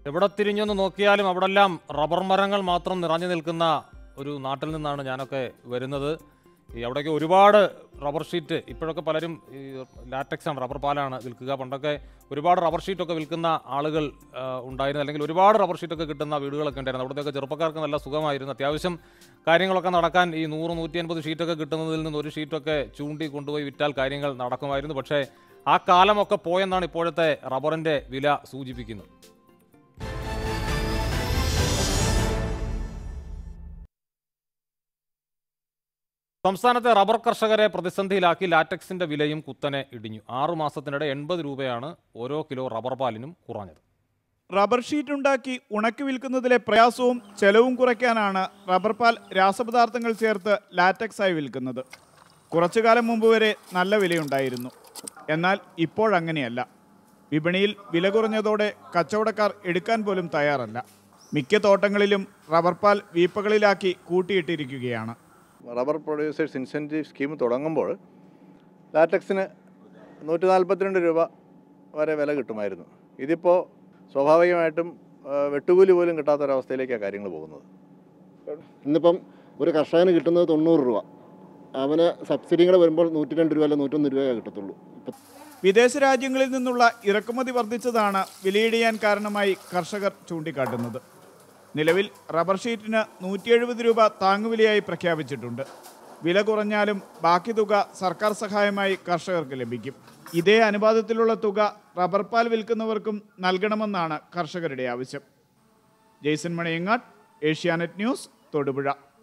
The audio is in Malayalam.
എവിടെ തിരിഞ്ഞൊന്ന് നോക്കിയാലും അവിടെല്ലാം റബ്ബർ മരങ്ങൾ മാത്രം നിറഞ്ഞു നിൽക്കുന്ന ഒരു നാട്ടിൽ നിന്നാണ് ഞാനൊക്കെ വരുന്നത് ഈ അവിടെയൊക്കെ ഒരുപാട് റബ്ബർ ഷീറ്റ് ഇപ്പോഴൊക്കെ പലരും ഈ ലാറ്റക്സ് ആണ് റബ്ബർ പാലാണ് വിൽക്കുക പണ്ടൊക്കെ ഒരുപാട് റബ്ബർ ഷീറ്റൊക്കെ വിൽക്കുന്ന ആളുകൾ ആ, ഉണ്ടായിരുന്നു അല്ലെങ്കിൽ ഒരുപാട് റബ്ബർ ഷീറ്റൊക്കെ കിട്ടുന്ന വീടുകളൊക്കെ ഉണ്ടായിരുന്നു അവിടുത്തെയൊക്കെ ചെറുപ്പക്കാർക്ക് നല്ല സുഖമായിരുന്നു അത്യാവശ്യം കാര്യങ്ങളൊക്കെ നടക്കാൻ ഈ നൂറ് നൂറ്റി അൻപത് ഷീറ്റൊക്കെ കിട്ടുന്നതിൽ നിന്ന് ഒരു ഷീറ്റൊക്കെ ചൂണ്ടി കൊണ്ടുപോയി വിറ്റാൽ കാര്യങ്ങൾ നടക്കുമായിരുന്നു പക്ഷേ ആ കാലമൊക്കെ പോയെന്നാണ് ഇപ്പോഴത്തെ റബ്ബറിൻ്റെ വില സൂചിപ്പിക്കുന്നത് സംസ്ഥാനത്തെ റബ്ബർ കർഷകരെ പ്രതിസന്ധിയിലാക്കി ലാറ്റക്സിന്റെ വിലയും കുത്തനെ ഇടിഞ്ഞു ആറു മാസത്തിനിടെ എൺപത് രൂപയാണ് ഓരോ കിലോ റബ്ബർ പാലിനും കുറഞ്ഞത് റബ്ബർ ഷീറ്റ് ഉണ്ടാക്കി ഉണക്കി വിൽക്കുന്നതിലെ പ്രയാസവും ചെലവും കുറയ്ക്കാനാണ് റബ്ബർ പാൽ രാസപദാർത്ഥങ്ങൾ ചേർത്ത് ലാറ്റക്സായി വിൽക്കുന്നത് കുറച്ചു കാലം മുമ്പ് വരെ നല്ല വിലയുണ്ടായിരുന്നു എന്നാൽ ഇപ്പോഴങ്ങനെയല്ല വിപണിയിൽ വില കുറഞ്ഞതോടെ കച്ചവടക്കാർ എടുക്കാൻ പോലും തയ്യാറല്ല മിക്ക തോട്ടങ്ങളിലും റബ്ബർ പാൽ വീപ്പകളിലാക്കി കൂട്ടിയിട്ടിരിക്കുകയാണ് റബ്ബർ പ്രൊഡ്യൂസേഴ്സ് ഇൻസെൻറ്റീവ് സ്കീം തുടങ്ങുമ്പോൾ ലാറ്റക്സിന് നൂറ്റി നാൽപ്പത്തിരണ്ട് രൂപ വരെ വില കിട്ടുമായിരുന്നു ഇതിപ്പോൾ സ്വാഭാവികമായിട്ടും ആ, വെട്ടുകൂലി പോലും കിട്ടാത്തൊരവസ്ഥയിലേക്കാണ് കാര്യങ്ങൾ പോകുന്നത് ഇന്നിപ്പം ഒരു കർഷകന് കിട്ടുന്നത് തൊണ്ണൂറ് രൂപ അവന് സബ്സിഡി കൂടെ വരുമ്പോൾ നൂറ്റി രണ്ട് രൂപ അല്ല നൂറ്റൊന്ന് രൂപയേ കിട്ടത്തുള്ളൂ ഇപ്പം വിദേശ രാജ്യങ്ങളിൽ നിന്നുള്ള ഇറക്കുമതി വർദ്ധിച്ചതാണ് വിലയിടിയാൻ കാരണമായി കർഷകർ ചൂണ്ടിക്കാട്ടുന്നത് നിലവിൽ റബ്ബർ ഷീറ്റിന് നൂറ്റി എഴുപത് രൂപ താങ്ങുവിലയായി പ്രഖ്യാപിച്ചിട്ടുണ്ട് വില കുറഞ്ഞാലും ബാക്കി തുക സർക്കാർ സഹായമായി കർഷകർക്ക് ലഭിക്കും ഇതേ അനുപാതത്തിലുള്ള തുക റബ്ബർ പാൽ വിൽക്കുന്നവർക്കും നൽകണമെന്നാണ് കർഷകരുടെ ആവശ്യം ജെയ്സൺ മണിയങ്ങാട് ഏഷ്യാനെറ്റ് ന്യൂസ് തൊടുപുഴ